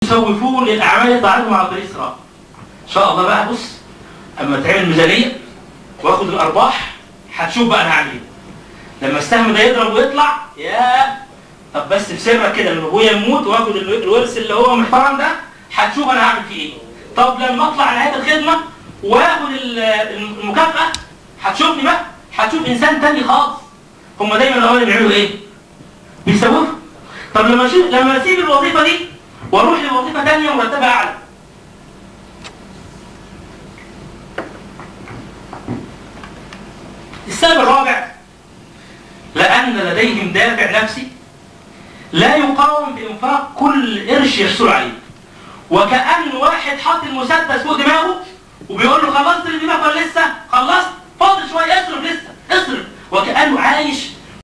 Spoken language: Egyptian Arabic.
يسوفون للاعمال يطعنهم على طريق الصراط ان شاء الله بقى بص اما تعمل ميزانيه واخد الارباح هتشوف بقى انا هعمل ايه لما السهم ده يضرب ويطلع يا طب بس بسرك كده لما ابويا يموت واخد الو- الورث اللي هو محترم ده هتشوف انا هعمل فيه ايه طب لما اطلع نهايه الخدمه واخد ال- المكافاه هتشوفني بقى هتشوف انسان تاني خالص هم دايما الاول بيعملوا ايه؟ بيسوفوا طب لما اشوف لما اسيب الوظيفه دي واروح لوظيفه ثانيه مرتبها اعلى السبب الرابع لأن لديهم دافع نفسي لا يقاوم بإنفاق كل قرش يحصل عليه وكأن واحد حاطط المسدس فوق دماغه وبيقول له خلصت اللي دماغك ولا لسه؟ خلصت؟ فاضل شوية اصرف لسه اصرف وكأنه عايش